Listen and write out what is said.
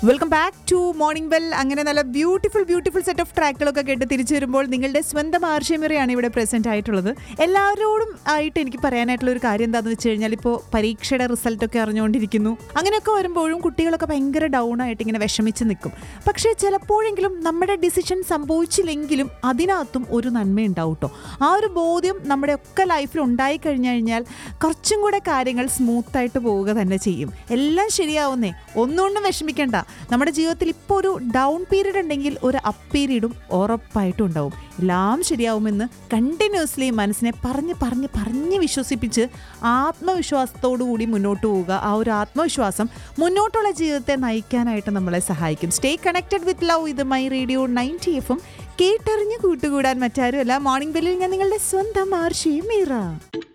welcome back to morning well അങ്ങനെ നല്ല beautiful beautiful set of ട്രാക്കുകളൊക്കെ കേട്ട് തിരിച്ചു വരുമ്പോൾ നിങ്ങളുടെ സ്വന്തം ആർഷ്യമെറിയാണ് ഇവിടെ പ്രസന്റ് ആയിട്ടുള്ളത് എല്ലാവരോടും ആയിട്ട് എനിക്ക് പറയാനായിട്ടുള്ള ഒരു കാര്യം എന്താണെന്ന് വെച്ച് കഴിഞ്ഞാൽ ഇപ്പോൾ പരീക്ഷയുടെ റിസൾട്ട് ഒക്കെ അറിഞ്ഞുകൊണ്ടിരിക്കുന്നു അങ്ങനെയൊക്കെ വരുമ്പോഴും കുട്ടികളൊക്കെ ഭയങ്കര ഡൗൺ ആയിട്ട് ഇങ്ങനെ വിഷമിച്ച് നിൽക്കും പക്ഷേ ചിലപ്പോഴെങ്കിലും നമ്മുടെ ഡിസിഷൻ സംഭവിച്ചില്ലെങ്കിലും അതിനകത്തും ഒരു നന്മ ഉണ്ടാവും കേട്ടോ ആ ഒരു ബോധ്യം നമ്മുടെ ഒക്കെ ലൈഫിൽ ഉണ്ടായി കഴിഞ്ഞു കഴിഞ്ഞാൽ കുറച്ചും കൂടെ കാര്യങ്ങൾ സ്മൂത്തായിട്ട് പോവുക തന്നെ ചെയ്യും എല്ലാം ശരിയാവുന്നേ ഒന്നുകൊണ്ടും വിഷമിക്കേണ്ട നമ്മുടെ ജീവിതത്തിൽ ഇപ്പോൾ ഒരു ഡൗൺ പീരീഡ് ഉണ്ടെങ്കിൽ ഒരു അപ്പ് പീരീഡും ഉറപ്പായിട്ടും ഉണ്ടാവും എല്ലാം ശരിയാവുമെന്ന് കണ്ടിന്യൂസ്ലി മനസ്സിനെ പറഞ്ഞ് പറഞ്ഞ് പറഞ്ഞ് വിശ്വസിപ്പിച്ച് ആത്മവിശ്വാസത്തോടു കൂടി മുന്നോട്ട് പോവുക ആ ഒരു ആത്മവിശ്വാസം മുന്നോട്ടുള്ള ജീവിതത്തെ നയിക്കാനായിട്ട് നമ്മളെ സഹായിക്കും സ്റ്റേ കണക്റ്റഡ് വിത്ത് ലവ് ഇത് മൈ റേഡിയോ നയൻറ്റി എഫും കേട്ടറിഞ്ഞ് കൂട്ടുകൂടാൻ മറ്റാരുമല്ല മോർണിംഗ് ബെല്ലിൽ ഞാൻ നിങ്ങളുടെ സ്വന്തം ആർഷി മീറ